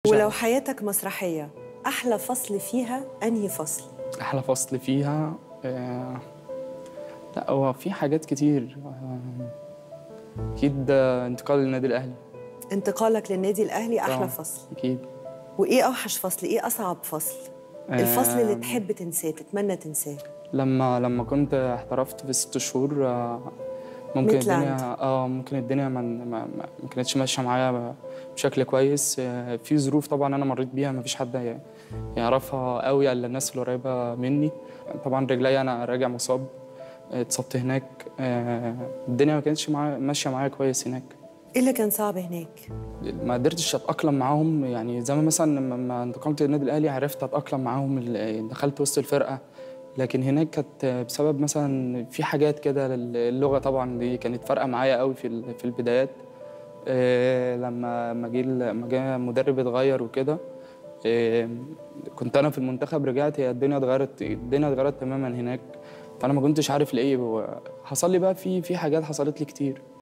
ولو حياتك مسرحية أحلى فصل فيها أنهي فصل؟ احلى فصل فيها آه، لا هو في حاجات كتير آه، اكيد آه، انتقال للنادي الاهلي انتقالك للنادي الأهلي أحلى طبعاً. فصل اكيد وإيه أوحش فصل؟ إيه أصعب فصل؟ الفصل اللي آم، تحب تنساه تتمنى تنساه لما لما كنت احترفت في ست شهور آه، ممكن ميتلاند. الدنيا اه ممكن الدنيا ما ما, ما ما كانتش ماشيه معايا بشكل كويس آه، في ظروف طبعا انا مريت بيها ما فيش حد ي- يعرفها قوي الا الناس اللي قريبه مني طبعا رجلي انا راجع مصاب آه، اتصبت هناك آه، الدنيا ما كانتش معايا ماشيه معايا كويس هناك إيه اللي كان صعب هناك؟ ما قدرتش اتاقلم معاهم يعني زي ما مثلا لما لما انتقلت للنادي الاهلي عرفت اتاقلم معاهم ال- دخلت وسط الفرقه لكن هناك كانت بسبب مثلا في حاجات كده اللغه طبعا دي كانت فارقه معايا قوي في ال- في البدايات آه، لما لما جه لما جه مدرب اتغير وكده آه، كنت انا في المنتخب رجعت هي الدنيا اتغيرت الدنيا اتغيرت تماما هناك فانا ما كنتش عارف ليه حصل لي بقى في في حاجات حصلت لي كتير